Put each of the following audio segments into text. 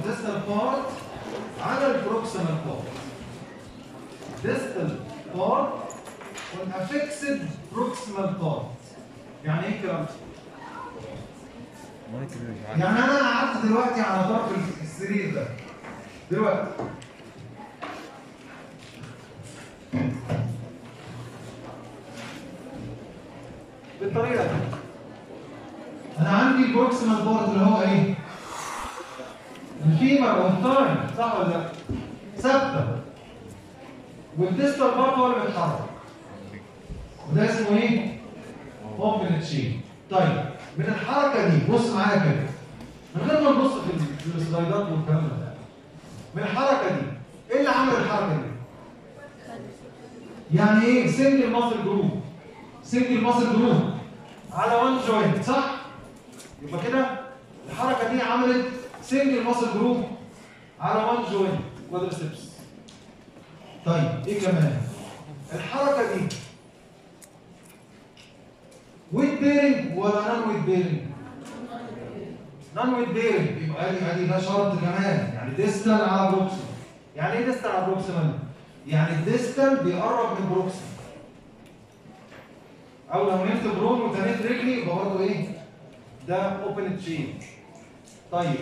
distal part على البروكسيمال part distal part on a fixed proximal part يعني ايه الكلام ده؟ يعني انا قعدت دلوقتي على طرف السرير ده دلوقتي بالطريقه دي انا عندي البروكسيمال بورد اللي هو ايه الفيمر والثاي صح ولا لا ثابته والديستال بارت هو اللي بيتحرك وده اسمه ايه اوبن تشين طيب من الحركه دي بص معايا كده من غير ما نبص في ال- في السلايدات والكلام ده من الحركه دي ايه اللي عمل الحركه دي يعني ايه سنجل ماسل جروب سنجل ماسل جروب على وان جوينت صح يبقى كده الحركه دي عملت سنجل ماسل جروب على وان جوينت كوادرسبس طيب ايه كمان الحركه دي ويت بيرنج ولا نون ويت بيرنج نون ويت بيرنج يبقى ادي ادي ده شرط كمان يعني ديستال على بروكسيمال يعني ايه ديستال على بروكسيمال يعني الديستال بيقرب من بروكسيمال او لو نمت برون وتنيت رجلي يبقى برضه ايه ده اوبن تشين طيب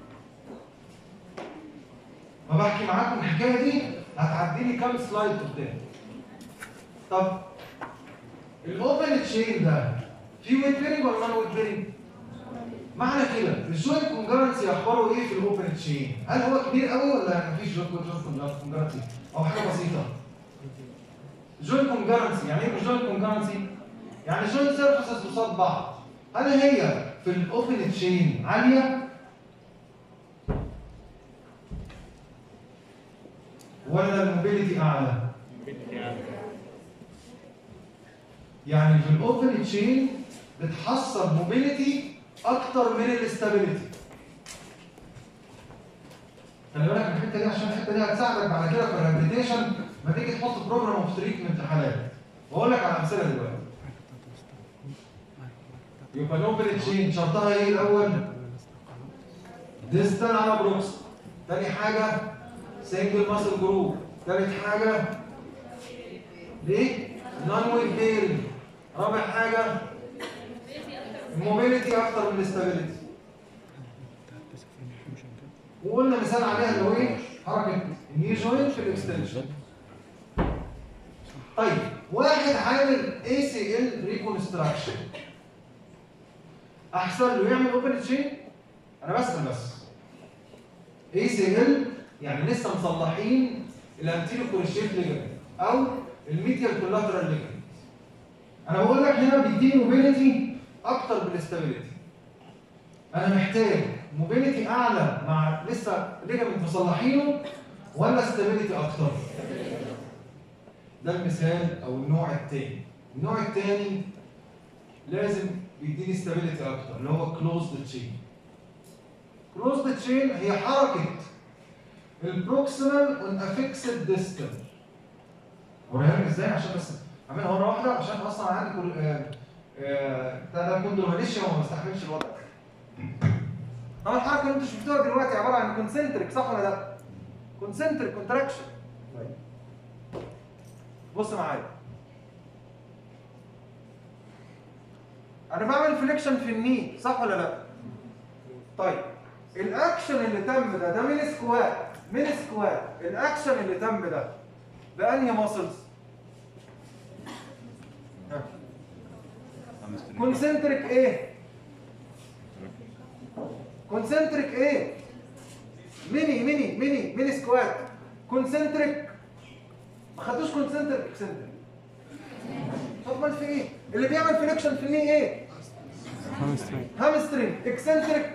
ما بحكي معاكم الحكايه دي هتعدي لي كام سلايد قدام طب الاوبن تشين ده في ويت بيرنج ولا نون ويت بيرنج معنى كده الجوينت كونجرنسي اخباره ايه في الاوبن تشين هل هو كبير قوي ولا مفيش جوينت كونجرنسي او حاجه بسيطه جوينت كونجرنسي يعني ايه جوينت كونجرنسي يعني جوينت سيرفيسز قصاد بعض هل هي في الاوبن تشين عاليه ولا الموبيليتي اعلى يعني في الاوبن تشين بتحصل موبيليتي اكتر من الاستابيليتي خلي بالك من الحته دي عشان الحته دي هتساعدك بعد كده في الريهابيليتيشن ما تيجي تحط بروجرام اوف تريتمنت حالات واقول لك على امثله دلوقتي يبقى الاوبن تشين شرطها ايه الاول ديستال على بروكس تاني حاجه سنجل ماسل جروب تالت حاجه ليه نون ويت بيرنج رابع حاجه الموبيليتي اكتر من الاستابيليتي وقلنا مثال عليها اللي هو ايه حركه الني جوينت في الاكستنشن طيب واحد عامل اي سي ال ريكونستراكشن احسن له يعمل اوبن تشين انا بسال بس اي سي ال يعني لسه مصلحين الانتيريو كورشيت ليجمنت او الميديال كولاترال ليجمنت انا بقول لك هنا بيديني موبيليتي اكتر من الاستابيليتي انا محتاج موبيليتي اعلى مع لسه ليجمنت مصلحينه ولا استابيليتي اكتر ده المثال او النوع الثاني النوع الثاني لازم بيديني استابيليتي اكتر اللي هو كلوزد تشين كلوزد تشين هي حركه البروكسيمال اون افيكسد ديستال اوريها لك ازاي عشان بس اعملها مره واحده عشان اصلا عندي كل آه، آه، بتاع ده كوندر ماليشيا وما بستحملش الوضع طبعا الحركه اللي انتوا شفتوها دلوقتي عباره عن كونسنتريك صح ولا لا؟ كونسنتريك كونتراكشن بص معايا انا بعمل فليكشن في الني صح ولا لا؟ طيب الاكشن اللي تم ده ده من سكوات من سكوات الاكشن اللي تم ده بانهي ماسلز؟ كونسنتريك ايه؟ كونسنتريك ايه؟ ميني ميني ميني ميني سكوات كونسنتريك ما خدتوش كونسنتريك اكسنتريك طب امال في ايه؟ اللي بيعمل فليكشن في الني ايه؟ هامسترينج اكسنتريك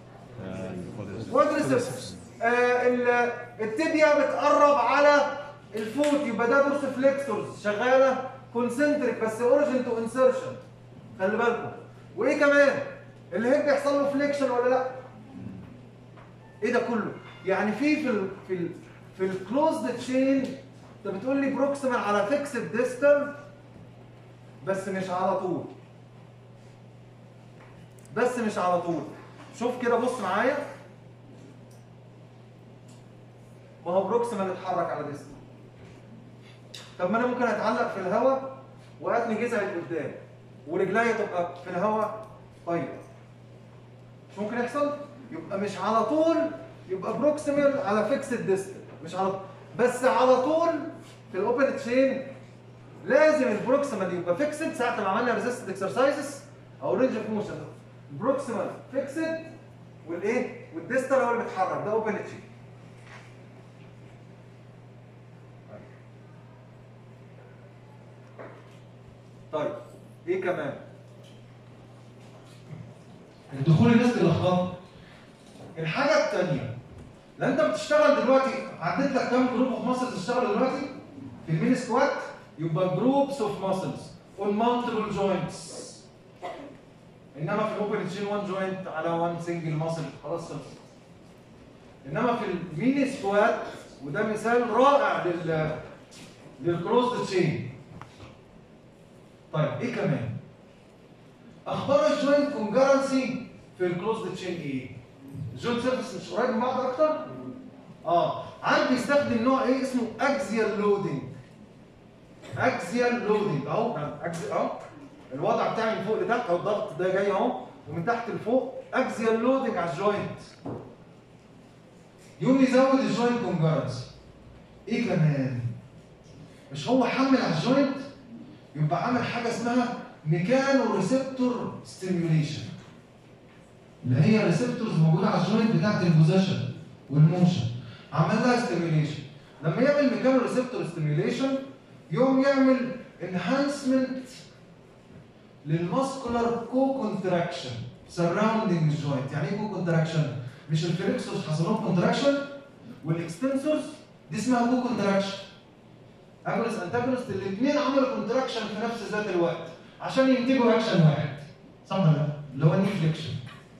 كوادريسبس آه ال- التibia بتقرب على الفوت يبقى ده دورس فليكسورز شغاله كونسنتريك بس اوريجن تو انسرشن خلي بالكم وايه كمان الهيب بيحصل له فليكشن ولا لا ايه ده كله يعني في في ال في ال في الكلوزد تشين انت بتقول لي بروكسيمال على فيكسد ديستال بس مش على طول بس مش على طول شوف كده بص معايا ما هو بروكسيمال اتحرك على ديستال طب ما انا ممكن اتعلق في الهواء واتني جذعي لقدام ورجليا تبقى في الهواء طيب مش ممكن يحصل يبقى مش على طول يبقى بروكسيمال على فيكسد ديستال مش على بس على طول في الاوبن تشين لازم البروكسيمال يبقى فيكسد ساعه ما عملنا ريزيستد اكسرسايزز او رينج اوف موشن بروكسيمال فيكسد والايه والديستال هو اللي بيتحرك ده اوبن تشين طيب ايه كمان الدخول الناس تلخبط الحاجه الثانيه لو انت بتشتغل دلوقتي عديت لك كام جروب اوف ماسلز تشتغل دلوقتي في المين سكوات يبقى جروبس اوف ماسلز اون مالتيبل جوينتس انما في الاوبن تشين 1 جوينت على 1 سنجل ماسل خلاص خلص انما في المين سكوات وده مثال رائع لل للكلوزد تشين طيب ايه كمان اخبار الجوينت كونجرنسي في الكلوزد تشين ايه الجوينت سيرفيس مش قريب من بعض اكتر اه عاد بيستخدم نوع ايه اسمه اكزيال لودنج اكزيال لودنج اهو أكزي- اهو الوضع بتاعي من فوق لتحت او الضغط ده جاي اهو ومن تحت لفوق اكزيال لودنج على الجوينت يقوم يزود الجوينت كونجرنسي ايه كمان مش هو حمل على الجوينت يبقى عامل حاجه اسمها ميكانو ريسبتور ستيميوليشن اللي هي ريسبتورز موجوده على الجوينت بتاعت البوزيشن والموشن عمل لها ستيميوليشن لما يعمل ميكانو ريسبتور ستيميوليشن يقوم يعمل انهانسمنت للماسكولار كو كونتراكشن سراوندنج الجوينت يعني ايه كو كونتراكشن مش الفليكسورز حصل لهم كونتراكشن والاكستنسورز دي اسمها كو كونتراكشن اجونست انتاجونست الاثنين عملوا كونتراكشن في نفس ذات الوقت عشان ينتجوا اكشن واحد صح ولا لا؟ اللي هو الني فليكشن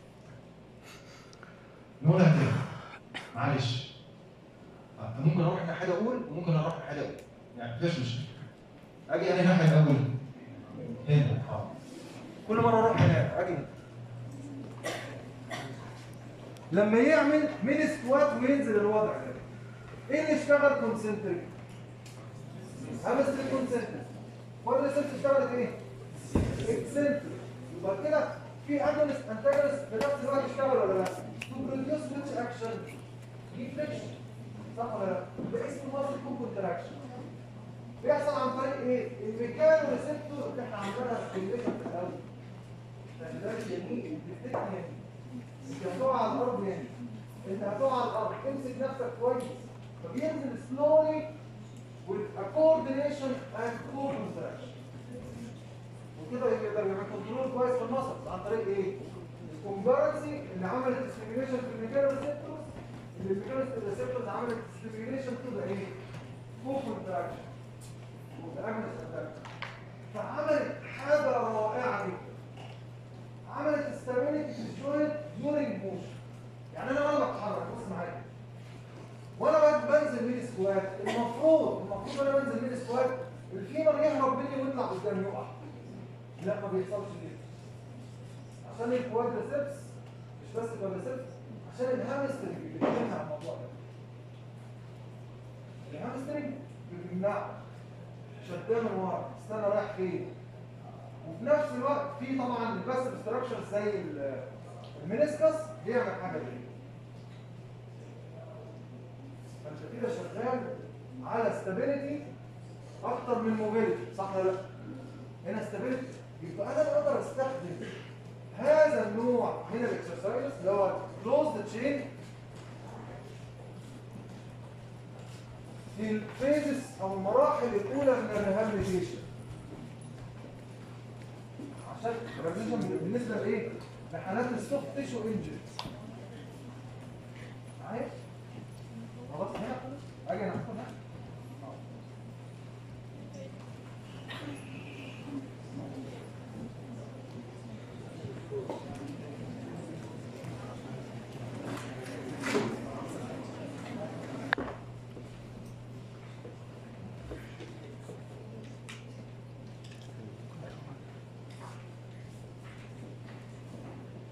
نقولها تاني معلش آه، ممكن اروح ناحيه اقول وممكن اروح ناحيه اقول يعني مفيش مشكله اجي انا ناحيه الاول هنا اه كل مره اروح هناك اجي هنا. لما يعمل مين سكوات وينزل الوضع ده ايه اللي اشتغل كونسنتريك همستريك كونسنتريك كل ست اشتغلت ايه اكسنتريك يبقى كده في اجونست انتاجونست في نفس الوقت اشتغل ولا لا تو بروديوس ويتش اكشن ريفليكشن صح ولا لا ده اسمه ماسل كونتراكشن بيحصل عن طريق ايه الميكانو ريسبتور اللي احنا عملناها في الليفر في الاول ده يمين بتفتح يمين انت هتقع على الارض يعني انت هتقع على الارض امسك نفسك كويس فبينزل slowly with a coordination and co-contraction وكده يقدر يعمل كنترول كويس في المصل عن طريق ايه؟ الكونجرنسي اللي عملت ستيميوليشن في الميكانو ريسبتورز اللي الميكانو ريسبتورز عملت ستيميوليشن تبقى ايه؟ كو-كونتراكشن فعملت حاجه رائعه جدا عملت استابيليتي في الجوينت دورينج موشن يعني انا وانا بتحرك بص معايا وانا بقى بنزل ميد سكوات المفروض المفروض وانا بنزل ميد سكوات الفيمر يهرب مني ويطلع قدام يقع لا ما بيحصلش كده عشان الكوادريسبس مش بس الكوادريسبس عشان الهامسترنج اللي بيمنع الموضوع ده الهامسترنج بيمنعه شداه من ورا استنى رايح فين وفي نفس الوقت في طبعا الباسف ستراكشر زي ال- المينيسكس بيعمل حاجه دي فانت كده شغال على استابيليتي اكتر من موبيليتي صح ولا لا هنا استابيليتي يبقى انا اقدر استخدم هذا النوع من الاكسرسايز اللي هو كلوزد تشين في الفيزز او المراحل الاولى من الريهابيليتيشن عشان الريهابيليتيشن بالنسبه لايه لحالات السوفت تيشو انجري معايا خلاص هنا اجي انا هاخد هنا آه.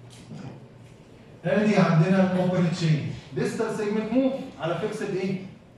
ادي عندنا الاوبن تشين ديستال سيجمنت موف على فيكسد ايه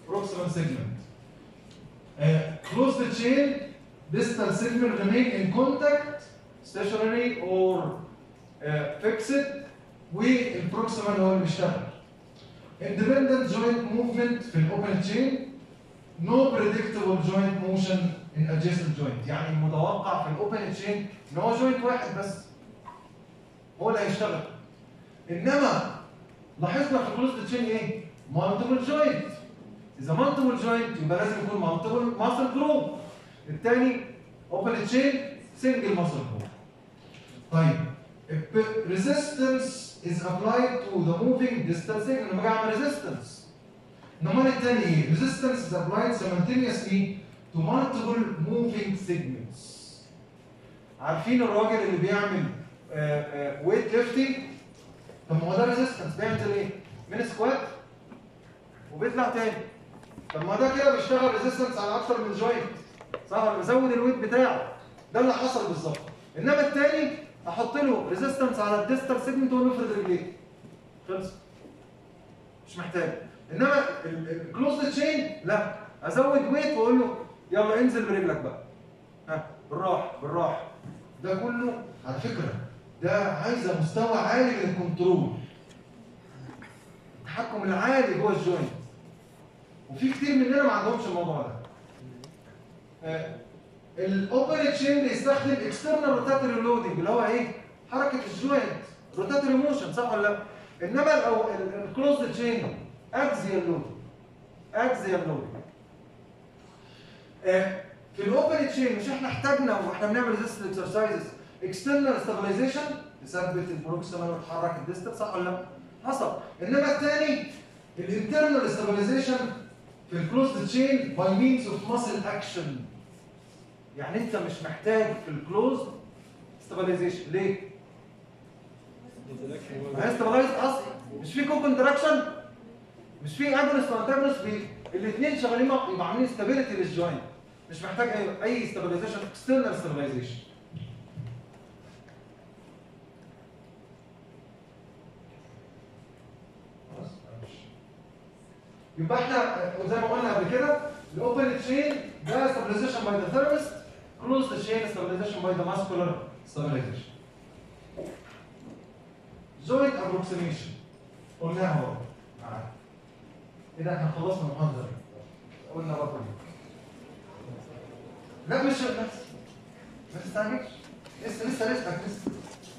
proximal segment. Uh, close the chain, distal segment remain in contact, stationary or uh, fixed, والproximal هو اللي بيشتغل. Independent joint movement في الاوبن chain, no predictable joint motion in adjacent joint، يعني المتوقع في الاوبن chain ان هو جوينت واحد بس هو اللي هيشتغل. انما لاحظنا في الكلوزد تشين ايه؟ مالتيبل جوينت اذا مالتيبل جوينت يبقى لازم يكون مالتيبل ماسل جروب الثاني اوبن تشين سنجل ماسل جروب طيب resistance is applied to the moving distal segment لما اجي اعمل resistance النمط الثاني ايه؟ resistance is applied simultaneously to multiple moving segments عارفين الراجل اللي بيعمل ويت ليفتنج طب ما هو ده ريزيستنس بيعمل ايه؟ من سكوات وبيطلع تاني طب ما ده كده بيشتغل ريزيستنس على اكتر من جوينت صح ولا بزود الويت بتاعه ده اللي حصل بالظبط انما التاني احط له ريزيستنس على الديستال سيجمنت ونفرد رجليه خلص مش محتاج انما الكلوزد تشين لا ازود ويت واقول له يلا انزل برجلك بقى ها بالراحه بالراحه ده كله على فكره ده عايزه مستوى عالي من الكنترول التحكم العالي جوه الجوينت وفي كتير مننا ما عندهمش الموضوع ده الاوبن تشين بيستخدم اكسترنال روتاتوري لودنج اللي هو ايه حركه الجوينت روتاتوري موشن صح ولا لا انما الكلوزد تشين اكزيال لودنج اكزيال لودنج في الاوبن تشين مش احنا احتاجنا واحنا بنعمل ريزيستنس اكسرسايزز اكسترنال ستابلايزيشن تثبت البروكسيمال وتحرك الديستال صح ولا لا؟ حصل انما الثاني الانترنال ستابلايزيشن في الكلوزد تشين باي مينز اوف ماسل اكشن يعني انت مش محتاج في الكلوز ستابلايزيشن ليه؟ ما هي ستابلايز اصلا مش في كو كونتراكشن مش في اجونست وانتاجونست الاثنين شغالين مع- يبقى عاملين ستابيليتي للجوينت مش محتاج اي اي ستابلايزيشن اكسترنال ستابلايزيشن يبقى احنا زي ما قلنا قبل كده الاوبن تشين ده stabilization by the thermist closed chain stabilization by the muscular stabilization joint approximation قلناها اهو معاك. كده احنا خلصنا المحاضره قلنا رقم لا مش بس ما تستعجلش لسه لسه لسه لسه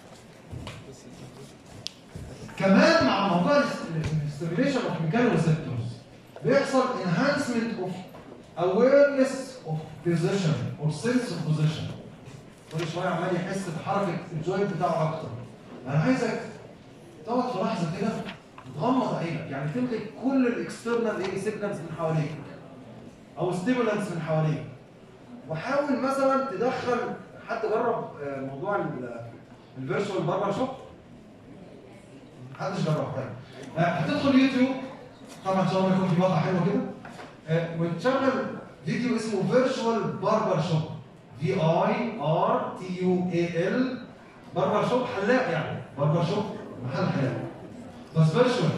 كمان مع موضوع الاستيميليشن اوف ميكانو ريسبتورز بيحصل enhancement of awareness of position or sense of position كل شويه عمال يحس بحركه الجوينت بتاعه اكتر انا عايزك تقعد في لحظه كده تغمض عينك يعني تلغي كل الاكسترنال ايه سيجنالز من حواليك او ستيمولانس من حواليك وحاول مثلا تدخل حد جرب آه، موضوع الفيرتشوال باربر شوب محدش جرب طيب آه، هتدخل يوتيوب طبعا ان شاء الله يكون في وضع حلو كده آه، وتشغل فيديو اسمه فيرتشوال باربر شوب في اي ار تي يو اي ال باربر شوب حلاق يعني باربر شوب محل حلاق بس فيرتشوال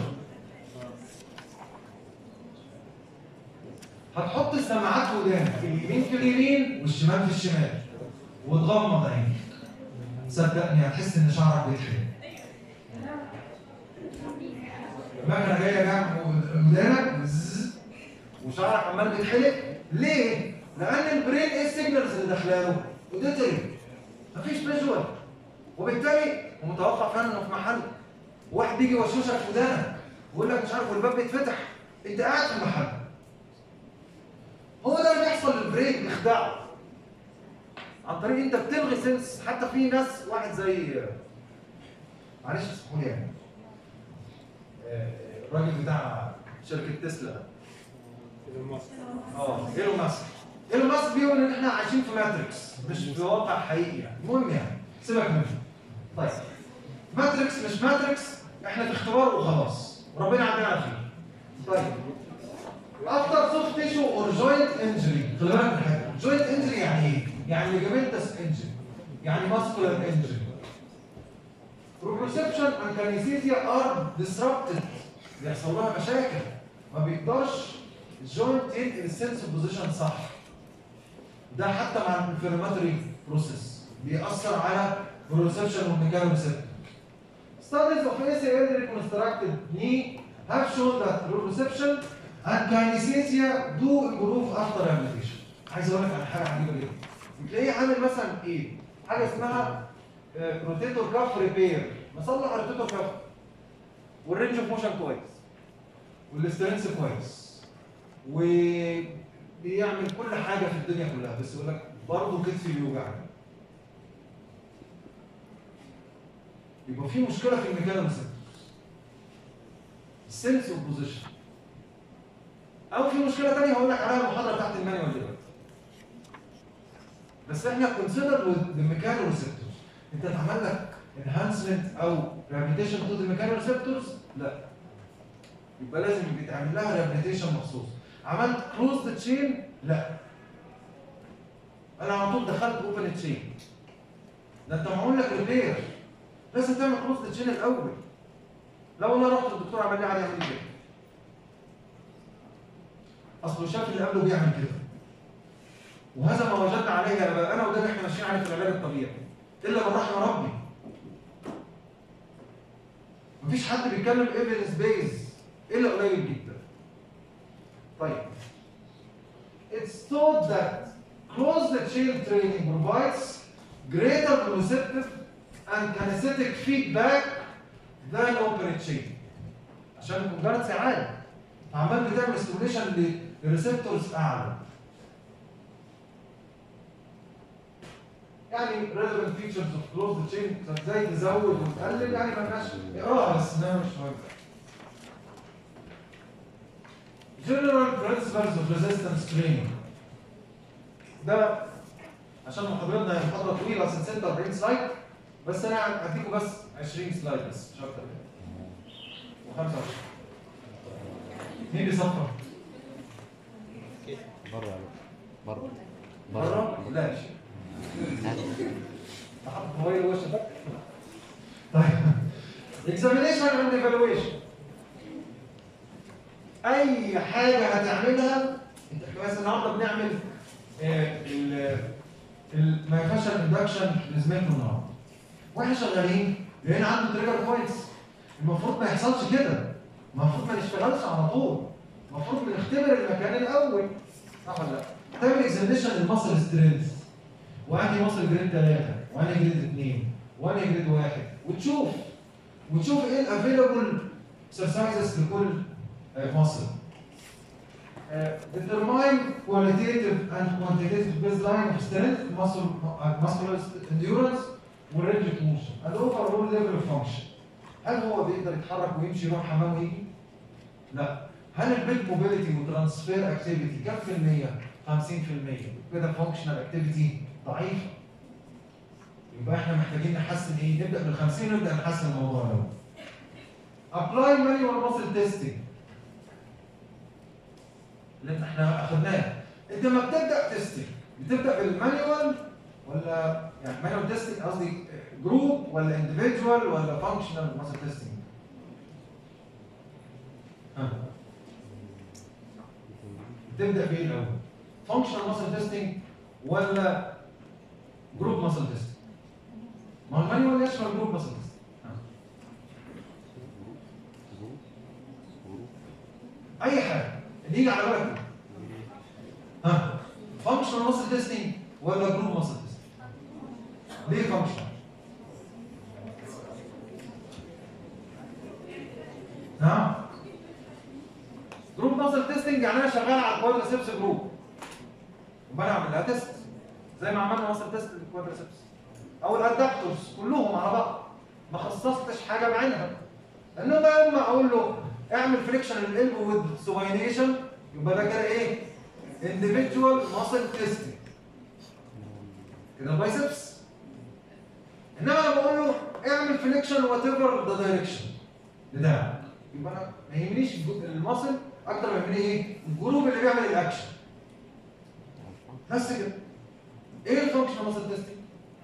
هتحط السماعات في ودانك اليمين في اليمين والشمال في الشمال وتغمض عينك صدقني هتحس ان شعرك بيتحرق المكنه جايه جنب ودانك زز، وشعرك عمال بيتحلق ليه؟ لان البرين ايه السيجنالز اللي داخلاله؟ اوديتري مفيش فيجوال وبالتالي ومتوقع فعلا انه في محل واحد بيجي يوشوشك في ودانك ويقول لك مش عارف والباب بيتفتح انت قاعد في المحل هو ده اللي بيحصل للبرين بيخدعه عن طريق انت بتلغي سنس حتى في ناس واحد زي معلش اسمحوا لي يعني آه، الراجل بتاع شركه تسلا ده اه ايلون ماسك ايلون ماسك بيقول ان احنا عايشين في ماتريكس مش في واقع حقيقي يعني المهم يعني سيبك منه طيب ماتريكس مش ماتريكس احنا في اختبار وخلاص ربنا عندنا فيه طيب افتر سوفت تيشو اور جوينت انجري خلي بالك من حاجه جوينت انجري يعني ايه؟ يعني ليجامنتس انجري يعني ماسكولار انجري بروبريسبشن اند كانيسيزيا ار ديسربتد بيحصل لها مشاكل ما بيقدرش الجوينت ينقل السنس بوزيشن صح ده حتى مع الانفلاماتوري بروسيس بيأثر على الريسبشن والميكانو ريسبتور Studies of ACL reconstructed knee have shown that reception and kinesthesia do improve after rehabilitation. عايز اقول لك على حاجه عجيبه جدا. بتلاقيه عامل مثلا ايه؟ حاجه اسمها روتيتور كاف ريبير مصلح الروتيتور كاف والرينج اوف موشن كويس والاسترنس كويس وبيعمل كل حاجه في الدنيا كلها بس يقول لك برضه كتفي بيوجعني يبقى في مشكله في الميكانيزم السنس اوف بوزيشن او في مشكله ثانيه هقول لك عليها المحاضره بتاعت المانيوال دلوقتي بس احنا كونسيدر الميكانو ريسبتورز انت اتعمل لك انهانسمنت او ريهابيليتيشن تو الميكانو ريسبتورز لا يبقى لازم يتعمل لها ريهابيليتيشن مخصوص عملت كلوزد تشين لا انا على طول دخلت اوبن تشين ده انت معمول لك ريبير لازم تعمل كلوزد تشين الاول لو انا رحت للدكتور عمل لي عليه يعمل لي كده اصله شاف اللي قبله بيعمل كده وهذا ما وجدنا عليه انا انا وده اللي احنا ماشيين عليه في العلاج الطبيعي الا من رحم ربي مفيش حد بيتكلم ايفيدنس بيز الا قليل جدا طيب It's thought that closed chain training provides greater receptive and kinesthetic feedback than open chain عشان الكونجرنسي عالي عمال بتعمل ستيميوليشن لريسبتورز اعلى يعني relevant features of closed chain ازاي تزود وتقلل يعني مالناش اقراها بس انها مش مهم General principles of resistance training ده عشان محاضرتنا هي محاضرة طويلة اصل 46 سلايد بس انا هديكم بس 20 سلايد بس مش اكتر و25 مين بيصفر؟ بره بره بره؟ لا شيء حط مويه وشك طيب examination and evaluation اي حاجه هتعملها انت بس النهارده بنعمل آه، ال ال ما ينفعش الاندكشن لزميلته النهارده واحنا شغالين لقينا عنده تريجر بوينتس المفروض ما يحصلش كده المفروض ما نشتغلش على طول المفروض بنختبر المكان الاول صح ولا لا؟ تعمل اكزامينشن للمصل سترينث وانهي مصل جريد 3 وانهي جريد 2 وانهي جريد 1 وتشوف وتشوف ايه الافيلابل اكسرسايزز لكل مصل determine qualitative and quantitative baseline of strength, muscle, uh, muscular endurance, والرينج اوف موشن and overall level of function. هل هو بيقدر يتحرك ويمشي يروح حمام ويجي؟ لا. هل البيت موبيليتي وترانسفير اكتيفيتي كم في المية؟ 50% كده فانكشنال اكتيفيتي ضعيفة. يبقى احنا محتاجين نحسن ايه؟ نبدا بال 50 ونبدا نحسن الموضوع ده. ابلاي مانيوال ماسل تيستنج اللي احنا اخدناه. انت لما بتبدا تيستنج بتبدا بالمانيوال ولا يعني مانيوال تيستنج قصدي جروب ولا انديفيدوال ولا فانكشنال ماسل تيستنج؟ تبدا بايه الاول؟ فانكشنال ماسل تيستنج ولا جروب ماسل تيستنج؟ ما هو المانيوال يشمل جروب ماسل تيستنج اي حاجه اللي يجي على بالك ها فانكشنال ماسل تيستنج ولا جروب ماسل تيستنج؟ ليه فانكشنال؟ نعم جروب ماسل تيستنج يعني انا شغال على الكوادرسبس جروب وبنعمل لها تيست زي ما عملنا ماسل تيست للكوادرسبس او الادابتورز كلهم على بعض ما خصصتش حاجه بعينها انما لما اقول له اعمل فريكشن للقلب وذ سوباينيشن يبقى ده كده ايه؟ individual muscle testing كده بايسبس انما انا بقول له اعمل فليكشن وات ايفر ذا دايركشن بتاعك يبقى انا ما يهمنيش الج- المصل اكتر ما يهمني ايه؟ الجروب اللي بيعمل الاكشن بس كده ايه الفانكشن ماسل تيستنج؟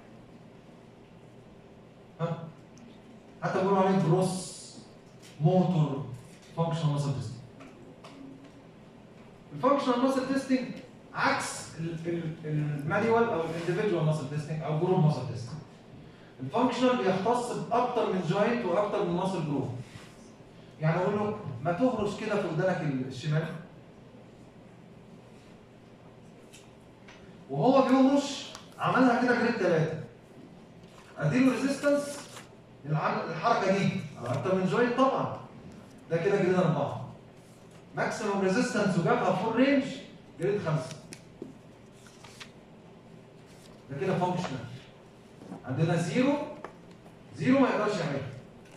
ها؟ حتى بيقولوا عليه جروس موتور فانكشن ماسل تيستنج الفانكشنال ماسل تيستنج عكس المانيوال او الانديفيدوال ماسل تيستنج او جروب ماسل تيستنج الفانكشنال بيختص باكتر من جوينت واكتر من ماسل جروب يعني اقول له ما تهرش كده في ودانك الشمال وهو بيهرش عملها كده جريد ثلاثه اديله ريزيستنس الحركه دي على اكتر من جوينت طبعا ده كده جريد اربعه ماكسيموم ريزيستنس وجابها فول رينج جريد خمسه ده كده فانكشنال عندنا زيرو زيرو ما يقدرش يعملها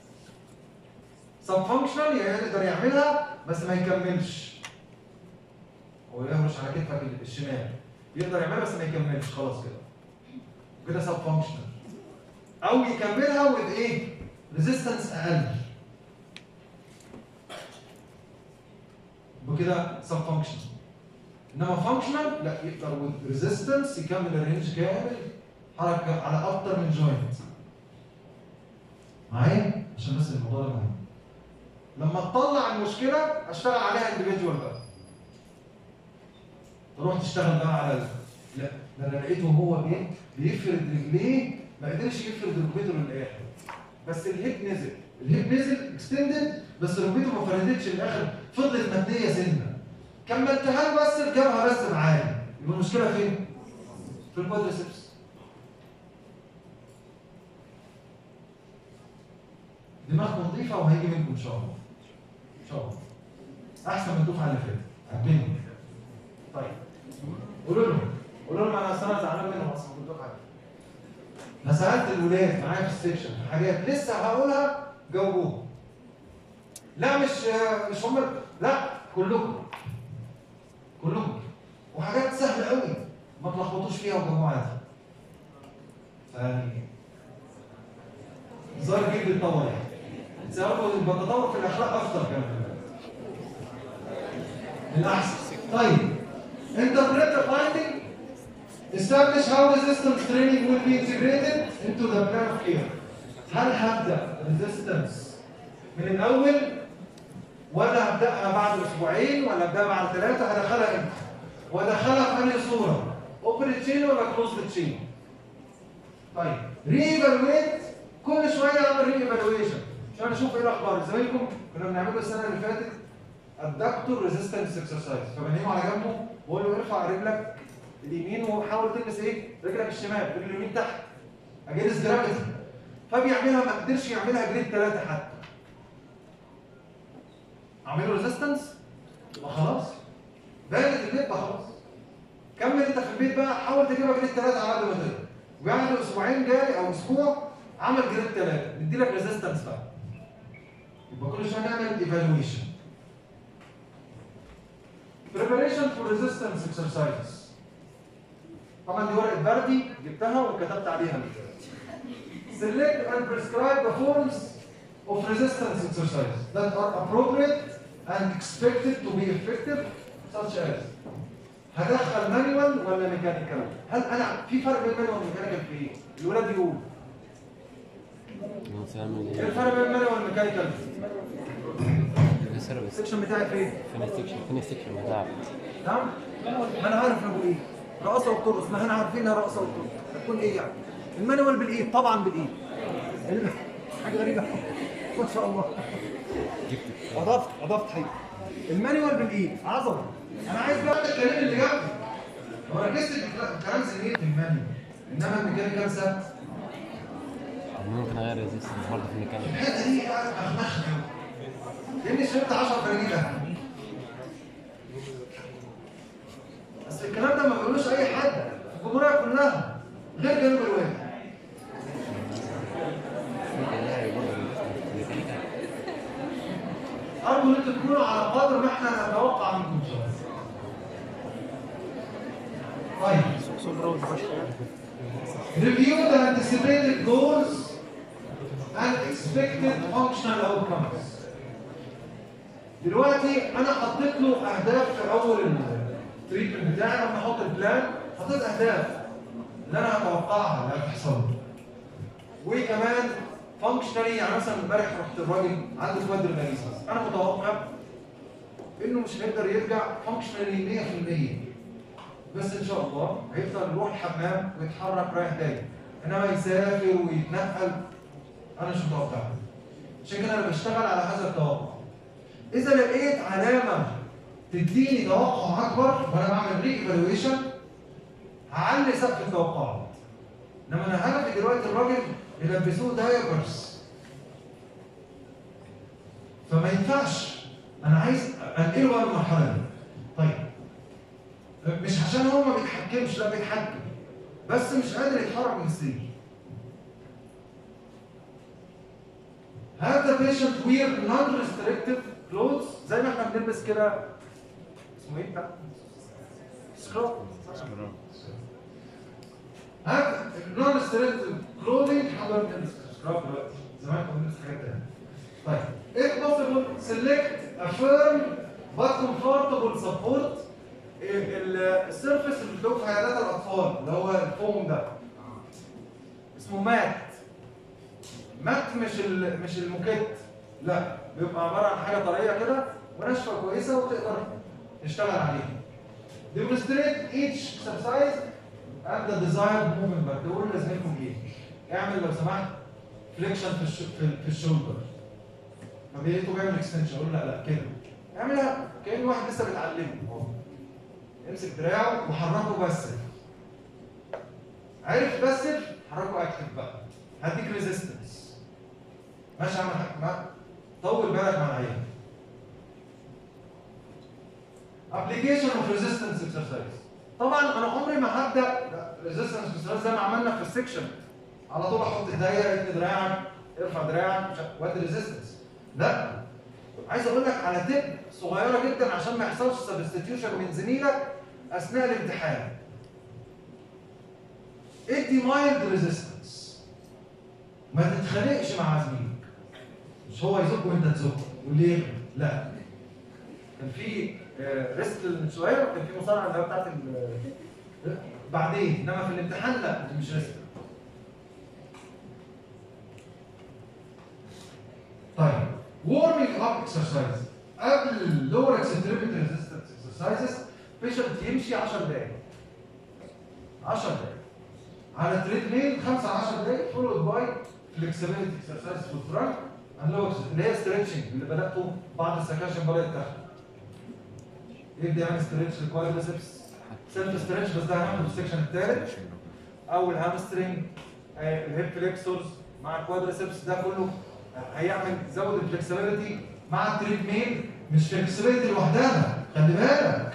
سب فانكشنال يقدر يعملها بس ما يكملش هو يهرش على كتفك الشمال يقدر يعملها بس ما يكملش خلاص كده كده سب فانكشنال او يكملها وبايه ريزيستنس اقل وكده سب فانكشنال انما فانكشنال لا يقدر ريزيستنس يكمل الرينج كامل حركه على اكتر من جوينت معايا عشان بس الموضوع ده مهم لما تطلع المشكله اشتغل عليها انديفيدوال بقى تروح تشتغل بقى على ال... لا ده انا لقيته هو بي... بيفرد رجليه ما قدرش يفرد ركبته للاخر بس الهيب نزل الهيب نزل اكستندد بس ركبته ما فردتش للاخر فضلت متنيه سنه كملتها له بس جابها بس معايا يبقى المشكله فين؟ في الكوادريسبس دماغكم نظيفه وهيجي منكم ان شاء الله ان شاء الله احسن من الدفعه اللي فاتت عجبني طيب قولوا لهم قولوا لهم انا اصل انا زعلان منهم اصلا في الدفعه دي انا سالت الولاد معايا في السكشن حاجات لسه هقولها جاوبوها لا مش مش هم لا كلكم كلكم وحاجات سهله قوي ما تلخبطوش فيها وجاوبوها عادي يعني ظاهر جيل بيتطور يعني سبب التطور في الاخلاق افضل كمان الاحسن طيب interpret the finding establish how resistance training will be integrated into the plan of care هل هبدا resistance من الاول ولا هبداها بعد اسبوعين ولا ابداها بعد ثلاثه هدخلها امتى وادخلها في انهي صوره اوبريت تشين ولا كلوز تشين طيب ري ايفالويت كل شويه اعمل ري ايفالويشن عشان اشوف ايه الاخبار زمايلكم كنا بنعمله السنه اللي فاتت الدكتور ريزيستنس اكسرسايز فبنيمه على جنبه واقول له ارفع رجلك اليمين وحاول تلبس ايه رجلك الشمال رجل اليمين تحت اجهز جرافيتي فبيعملها ما قدرش يعملها جريد ثلاثه حتى اعمله ريزيستنس يبقى خلاص بانت البيت بقى خلاص كمل انت في البيت بقى حاول تجيبها جريد ثلاثه على قد ما تقدر وبعد اسبوعين جاي او اسبوع عمل جريد ثلاثه ندي لك ريزيستنس بقى يبقى كل شويه نعمل ايفالويشن preparation for resistance exercises طبعا دي ورقه بردي جبتها وكتبت عليها select and prescribe the forms of resistance exercises that are appropriate and expected to be effective such as هدخل مانيوال ولا ميكانيكال؟ هل انا في فرق بين مانيوال وميكانيكال في ايه؟ الولاد يقول ايه الفرق بين مانيوال والميكانيكال؟ سيرفيس السكشن بتاعي فين؟ فين السكشن فين السكشن بتاعك نعم؟ ما انا عارف انا بقول ايه؟ رقصه وبترقص ما احنا عارفينها رقصه وبترقص هتكون ايه يعني؟ المانيوال بالايد طبعا بالايد ال- حاجه غريبه ما شاء الله اضفت اضفت حاجه المانيوال بالايد عظمه انا عايز بقى الكلام اللي جنبي هو ركزت في كلام زميلي في المانيوال انما الميكانيكال ثابت ممكن اغير ريزيستنس برضه في الميكانيك الحته دي بقى اخمخنا لاني شربت 10 فناجيل قهوه بس الكلام ده ما بيقولوش اي حد في الجمهوريه كلها غير جنوب الواد ارجو ان انتوا تكونوا على قدر ما احنا نتوقع منكم ان شاء الله طيب Review the anticipated goals and expected functional outcomes. دلوقتي انا حطيت له اهداف في اول التريتمنت بتاعي لما احط البلان حطيت اهداف اللي انا اتوقعها اللي هتحصل وكمان فانكشنالي يعني مثلا امبارح رحت الراجل عنده كوادر ماليس انا متوقع انه مش هيقدر يرجع فانكشنالي 100% بس ان شاء الله هيفضل يروح الحمام ويتحرك رايح جاي انما يسافر ويتنقل انا مش متوقع عشان كده انا بشتغل على هذا التوقع اذا لقيت علامه تديني توقع اكبر وانا بعمل ري ايفالويشن هعلي سقف التوقعات انما انا هدفي دلوقتي الراجل يلبسوه دايبرز فما ينفعش انا عايز انقله بقى من المرحله دي طيب مش عشان هو ما بيتحكمش لا بيتحكم بس مش قادر يتحرك من السرير هذا patient wear non-restrictive clothes زي ما احنا بنلبس كده اسمه ايه بتاع؟ سكراب هذا non-restrictive clothing حضرتك بنلبس سكراب دلوقتي زمان كنا بنلبس حاجات تانية طيب if possible select a firm but comfortable support السيرفس اللي بتلاقوه في عيادات الاطفال اللي هو الفوم ده اسمه مات مات مش ال- مش الموكيت لا بيبقى عباره عن حاجه طريه كده وناشفه كويسه وتقدر تشتغل عليها demonstrate each exercise and the desired movement back تقول لازمكم ايه اعمل لو سمحت فليكشن في الش... في, في الشولدر ما بيلاقيته بيعمل اكستنشن اقول لا لا كده اعملها كأن واحد لسه بيتعلمه اهو امسك دراعه وحركه بس عرف بس حركه اكتف بقى هديك ريزيستنس ماشي يا عم الحاج، ما طول بالك مع العيال ابلكيشن اوف ريزيستنس اكسرسايز طبعا انا عمري ما هبدا ريزيستنس اكسرسايز زي ما عملنا في السكشن على طول احط ايديا اتني دراعك ارفع دراعك مش عارف- وادي ريزيستنس لا عايز اقول لك على تip صغيره جدا عشان ما يحصلش سبستيتيوشن من زميلك اثناء الامتحان ادي مايلد ريزيستنس ما تتخانقش مع زميلك مش هو يزق وانت تزق واللي يغلب لا كان في آه، ريست من شويه كان في مصارعه اللي هو بتاعت ال- بعدين انما في الامتحان لا دي مش ريست طيب warming up exercise قبل lower extremity resistance exercises patient يمشي 10 دقايق 10 دقايق على تريدميل 5 10 دقايق followed by flexibility exercise في الفرونت and lower extremity اللي هي stretching اللي بدأته بعض السكاشن بدأت تاخد يبدأ يعمل stretch للكوادريسبس سيلف ستريتش بس ده هناخده في السكشن الثالث او الهامسترنج آه، الهيب فليكسورز مع الكوادريسبس ده كله هيعمل زود الفلكسبيليتي مع التريد ميل مش فلكسبيليتي لوحدها خلي بالك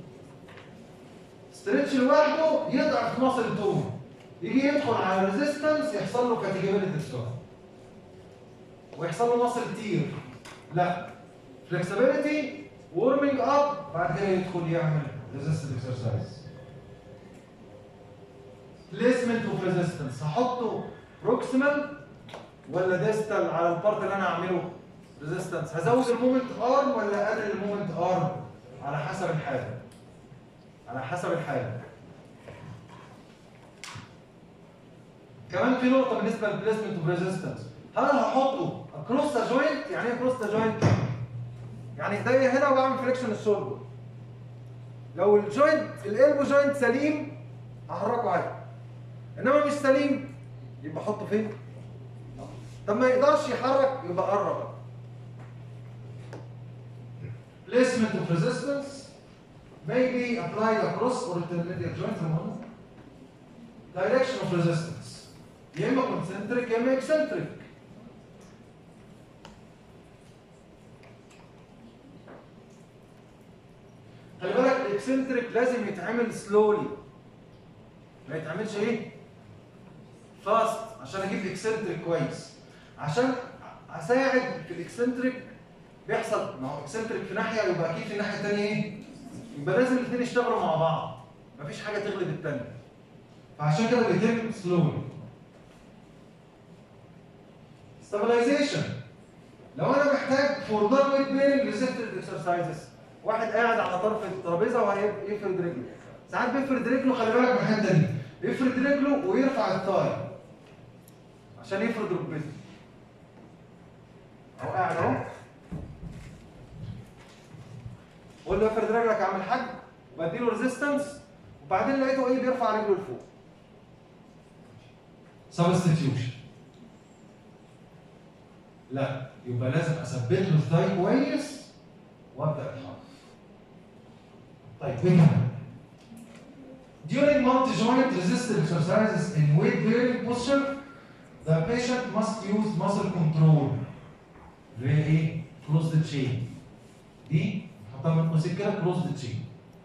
ستريتش لوحده يضعف مصل التون يجي يدخل على الريزيستنس يحصل له كاتيجابيلتي ستون ويحصل له مصل تير لا فلكسبيليتي وورمنج اب بعد كده يدخل يعمل ريزيستنس اكسرسايز بليسمنت اوف ريزيستنس هحطه بروكسيمال ولا ديستال على البارت اللي انا اعمله ريزيستنس هزود المومنت ارم ولا اقلل المومنت ارم على حسب الحاله على حسب الحاله كمان في نقطه بالنسبه للبليسمنت اوف ريزيستنس هل انا هحطه اكروس ذا جوينت يعني ايه اكروس ذا جوينت يعني ايديا هنا وبعمل فليكشن الشولدر لو الجوينت الالبو جوينت سليم هحركه عادي انما مش سليم يبقى احطه فين طب ما يقدرش يحرك يبقى قرب placement of resistance may be applied across or intermediate joints زي ما قلنا. direction of resistance يا اما concentric يا اما eccentric خلي بالك الاكسنتريك لازم يتعمل سلولي ما يتعملش ايه فاست عشان اجيب اكسنتريك كويس عشان اساعد في الاكسنتريك بيحصل ما هو اكسنتريك في ناحيه يبقى اكيد في الناحيه الثانيه ايه يبقى لازم الاثنين يشتغلوا مع بعض مفيش حاجه تغلب الثانيه فعشان كده بيتم سلولي stabilization لو انا محتاج فور نون ويت بيرنج ريزيستنت اكسرسايزز واحد قاعد على طرف الترابيزه وهيفرد رجله ساعات بيفرد رجله خلي بالك من الحته دي بيفرد رجله ويرفع الطاي عشان يفرد ركبته اهو قاعد اهو قول له افرد رجلك يا عم الحاج وبديله ريزيستنس وبعدين لقيته ايه بيرفع رجله لفوق سبستيتيوشن لا يبقى لازم اثبت له الثاي كويس وابدا اتحرك طيب ايه كمان During multi-joint resisted exercises in weight-bearing posture, the patient must use muscle control. اللي هي ايه؟ closed chain. دي نحطها من قوسين كده closed chain.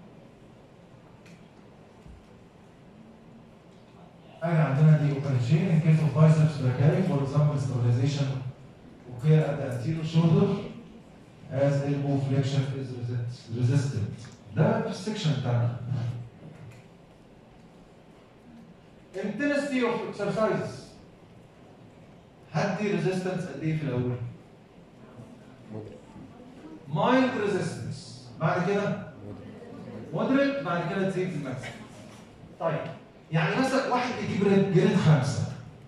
أجي عندنا دي open chain in case of biceps brachii for example stabilization occur at the anterior shoulder as elbow flexion is resist- resisted. ده السكشن بتاعنا. intensity of exercises هدي ريزيستنس قد ايه في الاول؟ مايلد ريزيستنس بعد كده مودريت بعد كده تزيد الماكسيمم طيب يعني مثلا واحد بيجيب جريد جريد خمسه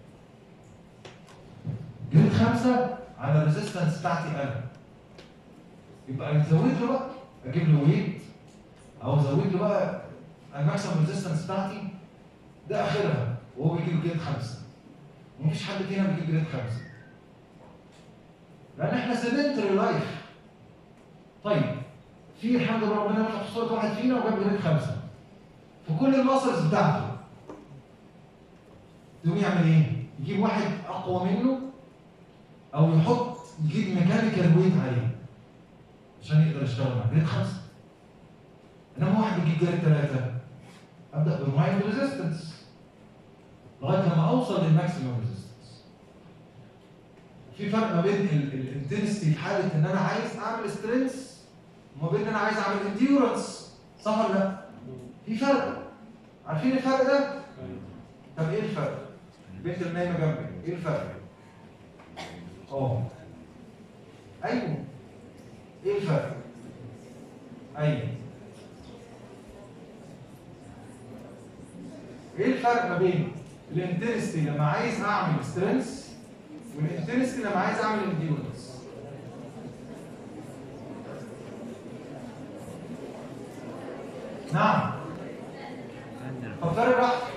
جريد خمسه على الريزيستنس بتاعتي انا يبقى نزود له بقى اجيب له ويت او ازود له بقى الماكسيمم ريزيستنس بتاعتي ده اخرها وهو بيجيب جريد خمسه ومفيش حد فينا بيجيب جريد خمسه لان احنا سيدنتري لايف طيب في الحمد لله ربنا فتح في صوره واحد فينا وجاب جريد خمسه في كل الماسلز بتاعته يقوم يعمل ايه؟ يجيب واحد اقوى منه او يحط يجيب ميكانيكال ويت عليه عشان يقدر يشتغل معاه جريد خمسه انما واحد بيجيب جريد ثلاثه ابدا بالمايند ريزيستنس لغايه لما اوصل للماكسيمم ريزيستنس في فرق ما بين الانتنستي في حاله ان انا عايز اعمل سترينث وما بين ان انا عايز اعمل انديورنس صح ولا لا؟ في فرق عارفين الفرق ده؟ طب ايه الفرق؟ البنت اللي نايمه جنبي ايه الفرق؟ اه ايوه ايه الفرق؟ ايوه ايه الفرق ما بين الانتنستي لما عايز اعمل سترينث والانتنستي لما عايز اعمل انديورنس نعم فكري براحتك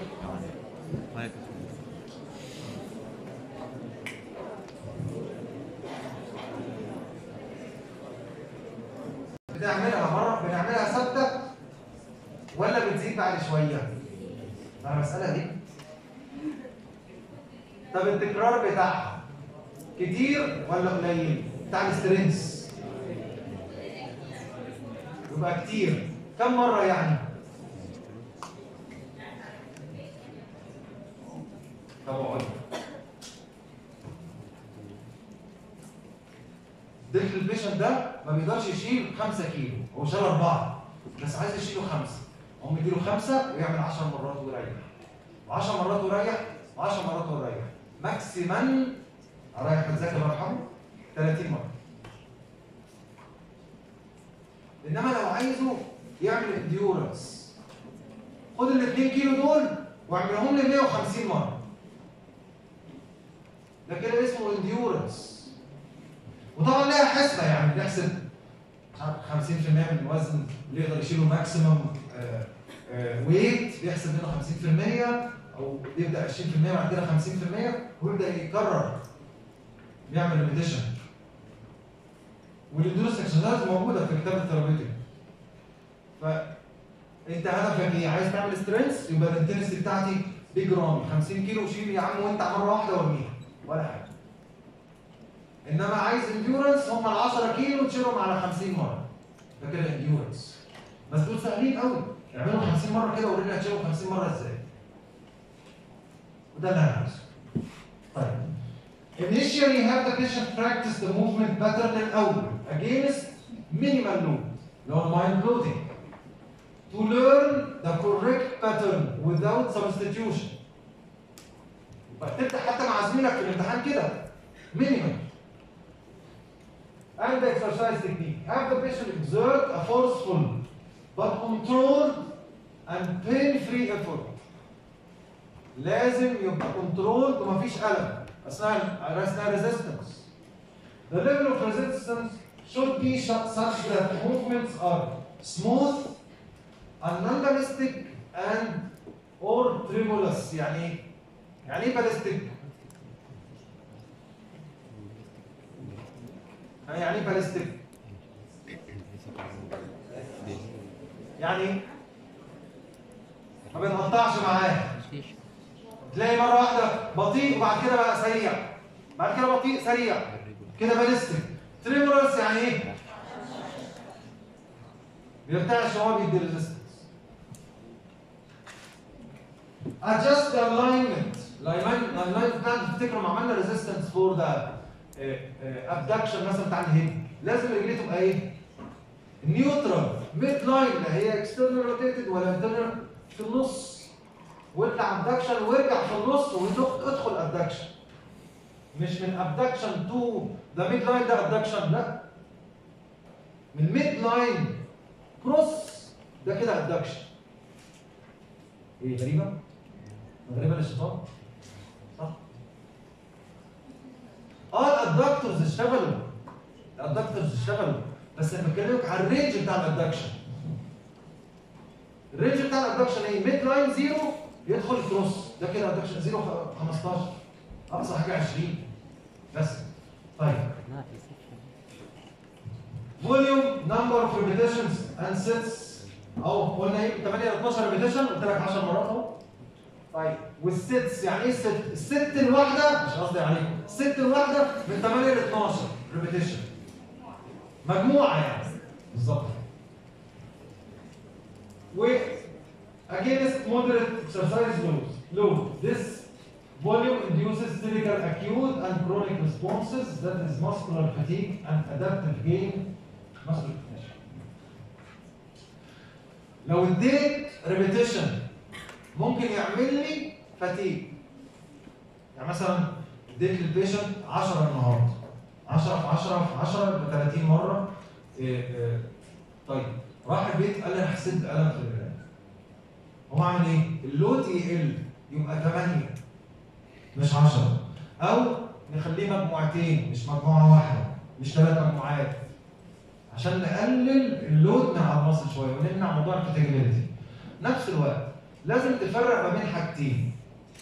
بتعملها مرة بنعملها ثابتة ولا بتزيد بعد شوية؟ مع المسألة دي طب التكرار بتاعها كتير ولا قليل؟ بتاع السترينث يبقى كتير كم مرة يعني؟ طب اقعد دخل البيشنت ده ما بيقدرش يشيل 5 كيلو هو شال أربعة بس عايز يشيله خمسة هم يديله خمسة ويعمل 10 مرات ويريح و10 مرات ويريح و10 مرات ويريح ماكسيمال اريح الذاكر الله يرحمه 30 مرة انما لو عايزه يعمل انديورنس خد ال 2 كيلو دول واعملهم لي 150 مرة ده كده اسمه انديورنس وطبعا ليها حسبه يعني بنحسب مش عارف 50% من الوزن اللي يقدر يشيله ماكسيمم ويت بيحسب منه 50% او يبدا 20% بعد كده 50% ويبدا يكرر يعمل ريبيتيشن والاندورس اكسرسايز موجوده في كتاب الثيرابيوتيك فانت هدفك ايه؟ عايز تعمل سترينث يبقى الانتنسيتي بتاعتي بيج رامي 50 كيلو شيل يا عم وانت مره واحده وارميها ولا حاجه انما عايز انديورنس هم ال 10 كيلو تشيلهم على 50 مره ده كده انديورنس بس دول سهلين قوي اعملوا 50 مره كده وورينا هتشيلهم 50 مره ازاي وده اللي انا عايزه طيب Initially have the patient practice the movement pattern الأول against minimal load اللي هو mind loading to learn the correct pattern without substitution يبقى تبدأ حتى مع زميلك في الامتحان كده minimal and the exercise technique. Have the patient exert a forceful but controlled and pain-free effort. لازم يبقى controlled ومفيش ألم أثناء أثناء resistance. The level of resistance should be sh- such that movements are smooth and non-ballistic and or tremulous يعني ايه؟ يعني ايه ballistic؟ يعني ايه ballistic؟ يعني ايه؟ ما بنقطعش معاه تلاقي مره واحده بطيء وبعد كده بقى سريع بعد كده بطيء سريع كده باليستيك تريمولوس يعني ايه بيرتعش وهو بيدي ريزيستنس adjust the alignment alignment alignment ده تفتكروا ما عملنا ريزيستنس فور ذا ابدكشن مثلا بتاع الهيد لازم رجليه تبقى ايه نيوترال ميد لاين لا هي اكسترنال روتيتد ولا انترنال في النص واطلع ابدكشن وارجع في النص وادخل ابدكشن مش من ابدكشن تو ده ميد لاين ده ابدكشن لا من ميد لاين كروس ده كده ابدكشن ايه غريبه غريبه للشيطان صح اه الادكتورز اشتغلوا الادكتورز اشتغلوا بس انا بكلمك على الرينج بتاع الادكشن الرينج بتاع الادكشن ايه ميد لاين زيرو يدخل كروس ده كده ادكشن زيرو 15 اقصى حاجه 20 بس طيب فوليوم نمبر اوف ريبيتيشنز اند سيتس او قلنا ايه 8 ل 12 ريبيتيشن قلت لك 10 مرات اهو طيب والسيتس يعني ايه الست؟ الست الواحده مش قصدي عليكم الست الواحده من 8 ل 12 ريبيتيشن مجموعه يعني بالظبط و against moderate exercise load load this volume induces typical acute and chronic responses that is muscular fatigue and adaptive gain muscular fatigue لو اديت repetition ممكن يعمل لي fatigue يعني مثلا اديت للبيشنت 10 النهارده 10 في 10 في 10 ب 30 مره إيه إيه طيب راح البيت قال لي انا حسيت بألم في الرئه هو عمل ايه؟ اللود يقل يبقى 8 مش 10 او نخليه مجموعتين مش مجموعه واحده مش ثلاث مجموعات عشان نقلل اللود من على المصل شويه ونمنع موضوع الفتاجيلتي نفس الوقت لازم تفرق ما بين حاجتين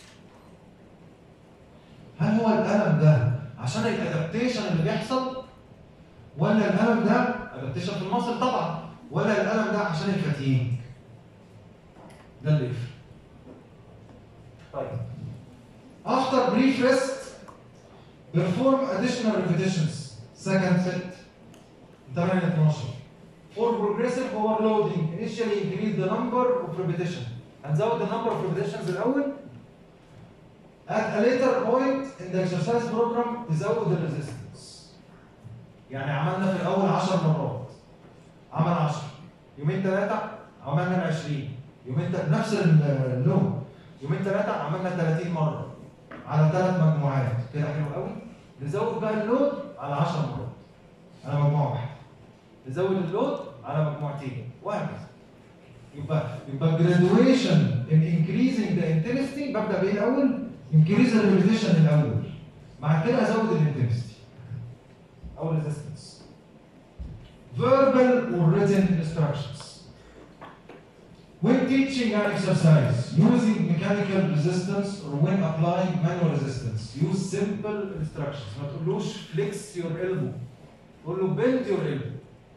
هل هو الالم ده عشان الادابتيشن اللي بيحصل ولا الالم ده ادابتيشن في المصل طبعا ولا الالم ده عشان الفتيج ده اللي يفرق طيب after brief rest perform additional repetitions second set 8 12 for progressive overloading initially increase the number of repetition هنزود the number of repetitions الاول at a later point in the exercise program تزود ال resistance يعني عملنا في الاول 10 مرات عمل 10 يومين ثلاثه عملنا ال 20 يومين تل- نفس اللون يومين ثلاثه عملنا 30 مره على ثلاث مجموعات كده حلو قوي نزود بقى اللود على 10 مرات على مجموعه واحده نزود اللود على مجموعتين وهكذا يبقى يبقى graduation in increasing the intensity ببدا بايه الاول؟ increase the repetition الاول مع كده ازود الانتنسيتي او resistance verbal or written instructions when teaching an exercise using mechanical resistance or when applying manual resistance use simple instructions ما تقولوش flex your elbow تقول له bend your elbow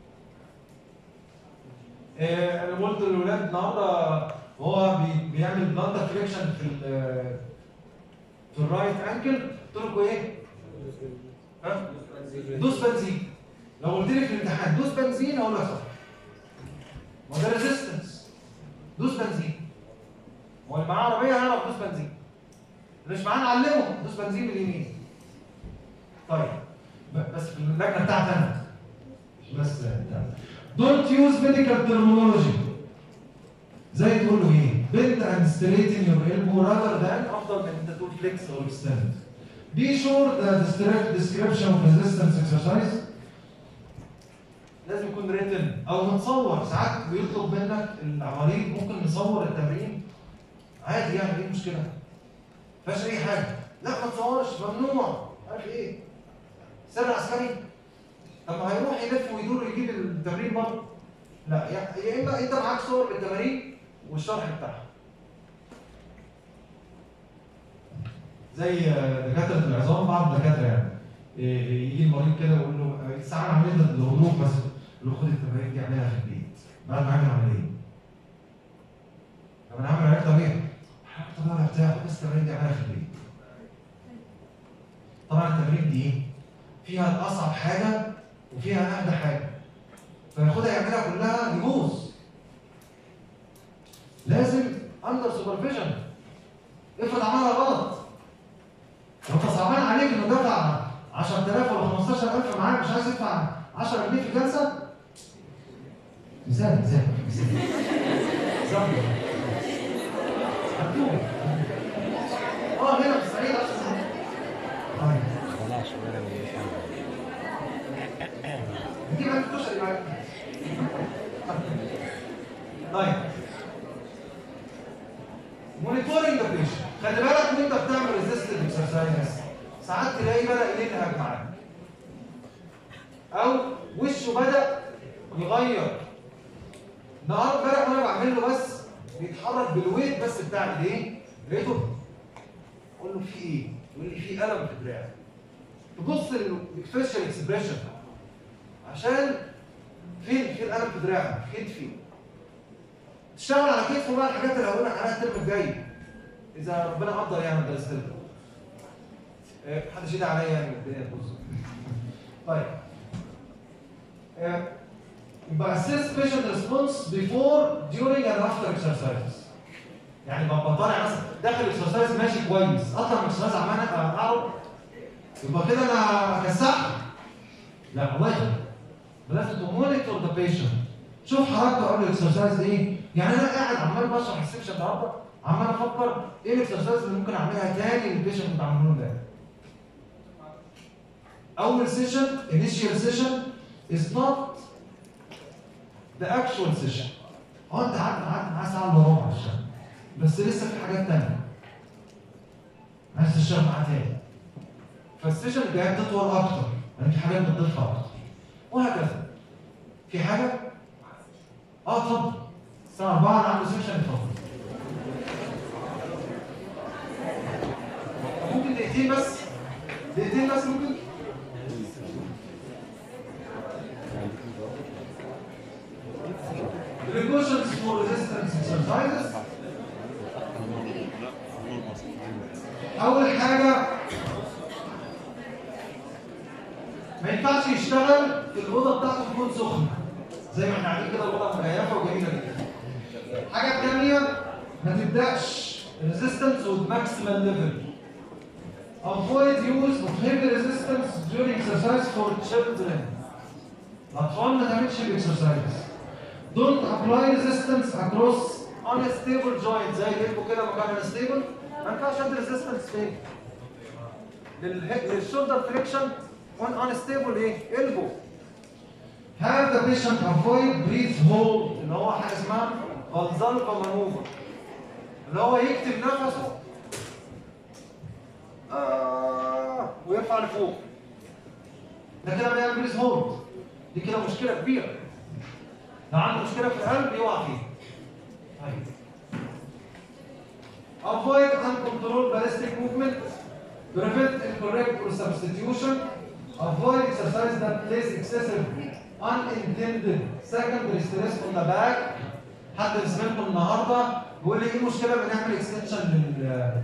آه، انا قلت للولاد النهارده وهو بي- بيعمل بلانتر فليكشن في ال- في الرايت انكل قلت لكم ايه؟ ها؟ دوس بنزين لو قلت لي في الامتحان دوس بنزين اقول لك صح ما ده ريزيستنس دوس بنزين هو اللي معاه عربيه هيعرف دوس بنزين اللي مش معاه نعلمه دوس بنزين باليمين طيب ب- بس في اللجنه بتاعتي انا بس بتاعتي. Don't use medical terminology. زي تقول له ايه؟ bend and straighten your elbow rather than افضل من انت تقول flex or extend. Be sure that the direct description of resistance exercise لازم يكون written او متصور ساعات بيطلب منك العملية ممكن نصور التمرين عادي يعني ايه المشكلة؟ ما فيهاش اي حاجة لا ما تصورش ممنوع عارف ايه؟ سر عسكري طب ما هيروح يلف ويدور ويجيب التمرين برضه لا يا يا اما انت معاك صور بالتمارين والشرح بتاعها زي دكاتره العظام بعض الدكاتره يعني إيه، يجي المريض كده ويقول له ساعه عمليه الغضروف بس يقول له خد التمارين دي اعملها في البيت بعد ما اعمل عمليه طب انا هعمل علاج طبيعي علاج طبيعي بتاع بس التمارين دي اعملها في البيت طبعا التمارين دي ايه؟ فيها اصعب حاجه وفيها اهدى حاجه فياخدها يعملها كلها يبوظ لازم اندر سوبرفيجن افرض عملها غلط لو انت صعبان عليك انه دفع 10000 ولا 15000 معاك مش عايز يدفع 10 جنيه في جلسه مثال مثال مثال مثال مكتوب اه هنا في الصعيد احسن طيب بلاش ولا مش نجيب لك الكشري معاك طيب مونيتورنج ذا بيشنت خلي بالك وانت بتعمل ريزيستنت اكسرسايز ساعات تلاقيه بدا ينهج معاك او وشه بدا يغير النهارده امبارح وانا بعمل له بس بيتحرك بالويت بس بتاع ايديه لقيته اقول له في ايه؟ يقول لي في الم في دراعي تبص للفيشل اكسبريشن عشان فين في الالم في دراعك في كتفي تشتغل على كتفه بقى الحاجات اللي هقول لك عليها الترم الجاي اذا ربنا قدر يعني درست لكم آه، محدش يدعي عليا يعني الدنيا تبوظ طيب آه، يبقى assess patient response before during and after exercises يعني ببقى طالع مثلا داخل الاكسرسايز ماشي كويس اطلع من الاكسرسايز عمال اقعد يبقى كده انا كسحت لا الله يخليك لازم تمونيتور ذا بيشنت شوف حركته قبل الاكسرسايز ايه يعني انا قاعد عمال بشرح السكشن النهارده عمال افكر ايه الاكسرسايز اللي ممكن اعملها تاني للبيشنت اللي عملوه ده اول سيشن initial session is not the actual session اه انت قعدت قعدت معاه ساعه الا ربع في الشهر بس لسه في حاجات تانيه عايز تشتغل معاه تاني فالسيشن الجايه بتطول اكتر يعني في حاجات بتضيفها اكتر وهكذا في حاجه اه اتفضل الساعه 4 انا عنده سيشن اتفضل ممكن دقيقتين بس دقيقتين بس ممكن Precautions for resistance exercises أول حاجة ما ينفعش يشتغل في الأوضة بتاعته تكون سخنة زي ما احنا قاعدين كده الأوضة مكيفة وجميلة جدا. الحاجة الثانية ما تبدأش resistance with maximal level. Avoid use of heavy resistance during exercise for children. الأطفال ما تعملش الاكسرسايز. Don't apply resistance across unstable joints زي الإلبو كده مكان unstable. ما ينفعش ادي resistance فين؟ للهيد للشولدر فريكشن on unstable ايه؟ elbow. Have the patient avoid breathe hold اللي هو حاجه اسمها فالزالفا مانوفر اللي هو يكتم نفسه آه ويرفع لفوق ده كده بيعمل بريز هولد دي كده مشكله كبيره لو عنده مشكله في القلب يقع فيها طيب avoid uncontrolled ballistic movement prevent incorrect or substitution avoid exercise that place excessive unintended secondary stress on the back حد من زميلكم النهارده بيقول لي ايه المشكله بنعمل اكستنشن لل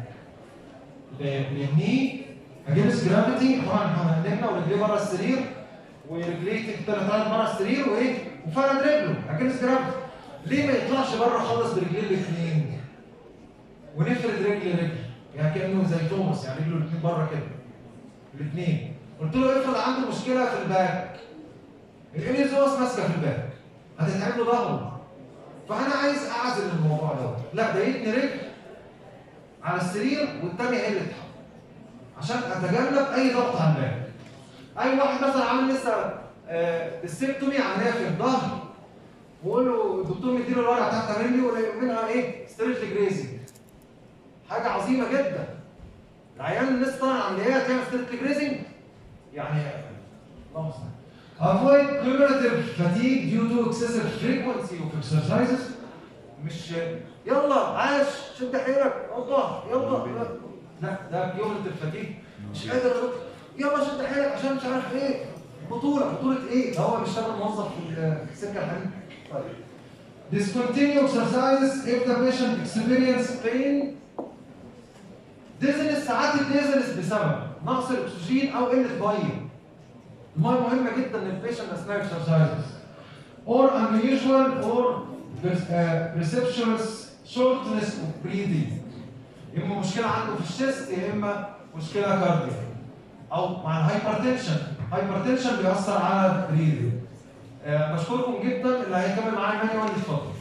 للني اجينست جرافيتي طبعا احنا هنمنا ورجليه بره السرير ورجليه ثلاث ثلاث بره السرير وايه وفرد رجله اجينست جرافيتي ليه ما يطلعش بره خالص برجليه الاثنين ونفرد رجل رجل يعني كانه زي توماس يعني رجله الاثنين بره كده الاثنين قلت له افرض عنده مشكله في الباك الانيزوس ماسكه في الباك هتتعب له ظهره فانا عايز اعزل الموضوع ده لا ده يتني رجل على السرير والتاني هي اللي تتحط عشان اتجنب اي ضغط على الباك اي واحد مثلا عامل لسه آه السيبتومي عمليه في الظهر وقول له الدكتور مديله الورقه بتاعت التمرين دي ولا منها ايه ستريت جريزنج حاجه عظيمه جدا العيان اللي لسه طالع عمليات تعمل ستريت جريزنج يعني اللهم صل avoid cumulative fatigue due to excessive frequency of exercises مش يلا عاش شد حيلك الله يلا لا ده cumulative fatigue مش قادر أرد. يلا شد حيلك عشان مش عارف ايه بطولة بطولة ايه ده هو بيشتغل موظف في السكة الحديد طيب discontinue exercises if the patient experience pain dizziness ساعات الديزنس بسبب نقص الاكسجين او قله ميه الميه مهمه جدا للبيشنت اثناء exercises or unusual or uh, perceptuous shortness of breathing يا اما مشكله عنده في الشيست يا اما مشكله كاردياك او مع الهايبرتنشن هايبرتنشن بيأثر على البريدنج آه بشكركم جدا اللي هيكمل معايا مانيوال اتفضل